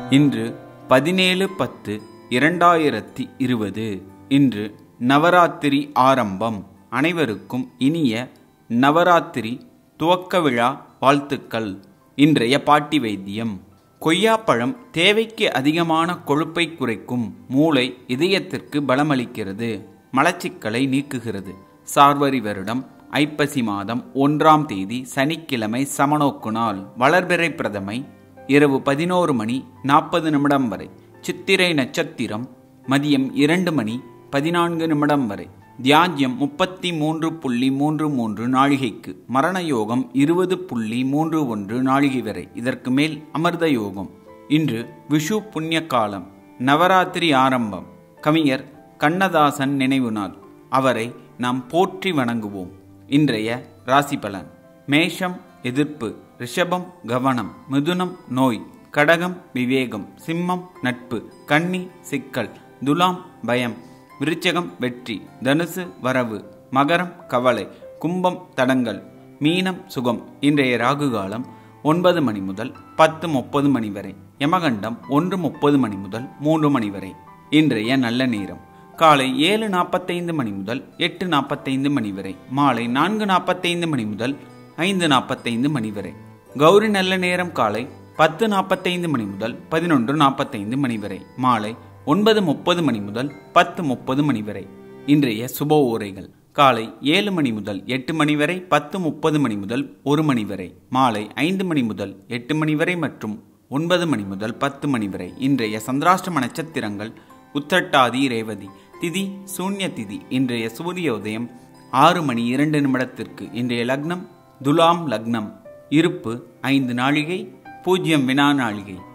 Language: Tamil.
இன்று பதினேழு பத்து இரண்டாயிரத்தி இருபது இன்று நவராத்திரி ஆரம்பம் அனைவருக்கும் இனிய நவராத்திரி துவக்க விழா வாழ்த்துக்கள் இன்றைய பாட்டி வைத்தியம் கொய்யாப்பழம் தேவைக்கு அதிகமான கொழுப்பை குறைக்கும் மூளை இதயத்திற்கு பலமளிக்கிறது மலச்சிக்கலை நீக்குகிறது சார்வரி வருடம் ஐப்பசி மாதம் ஒன்றாம் தேதி சனிக்கிழமை சமநோக்கு நாள் வளர்பிறை பிரதமை இரவு பதினோரு மணி நாற்பது நிமிடம் வரை சித்திரை நட்சத்திரம் மதியம் இரண்டு மணி பதினான்கு நிமிடம் வரை தியாஜ்யம் முப்பத்தி மூன்று புள்ளி மூன்று மூன்று நாழிகைக்கு மரண யோகம் இருபது புள்ளி மூன்று ஒன்று நாழிகை வரை இதற்கு மேல் அமிர்த யோகம் இன்று விஷு புண்ணிய காலம் நவராத்திரி ஆரம்பம் கவிஞர் கண்ணதாசன் நினைவு நாள் அவரை நாம் போற்றி வணங்குவோம் இன்றைய ராசி பலன் மேஷம் எதிர்ப்பு ரிஷபம் கவனம் மிதுனம் நோய் கடகம் விவேகம் சிம்மம் நட்பு கன்னி சிக்கல் துலாம் பயம் விருச்சகம் வெற்றி தனுசு வரவு மகரம் கவலை கும்பம் தடங்கள் மீனம் சுகம் இன்றைய ராகு காலம் ஒன்பது மணி முதல் பத்து முப்பது மணி வரை யமகண்டம் ஒன்று முப்பது மணி முதல் மூன்று மணி வரை இன்றைய நல்ல நேரம் காலை ஏழு நாற்பத்தைந்து மணி முதல் எட்டு நாற்பத்தைந்து மணி வரை மாலை நான்கு நாற்பத்தைந்து மணி முதல் ஐந்து நாற்பத்தைந்து மணி வரை கௌரி நல்ல நேரம் காலை பத்து நாற்பத்தைந்து மணி முதல் பதினொன்று நாற்பத்தைந்து மணி வரை மாலை ஒன்பது முப்பது மணி முதல் பத்து முப்பது மணி வரை இன்றைய சுப ஊரைகள் காலை ஏழு மணி முதல் எட்டு மணி வரை பத்து முப்பது மணி முதல் ஒரு மணி வரை மாலை ஐந்து மணி முதல் எட்டு மணி வரை மற்றும் ஒன்பது மணி முதல் பத்து மணி வரை இன்றைய சந்திராஷ்டம நட்சத்திரங்கள் உத்தட்டாதி ரேவதி திதி சூன்ய திதி இன்றைய சூரிய உதயம் ஆறு மணி இரண்டு நிமிடத்திற்கு இன்றைய லக்னம் துலாம் லக்னம் இருப்பு ஐந்து நாழிகை பூஜ்ஜியம் வினா நாழிகை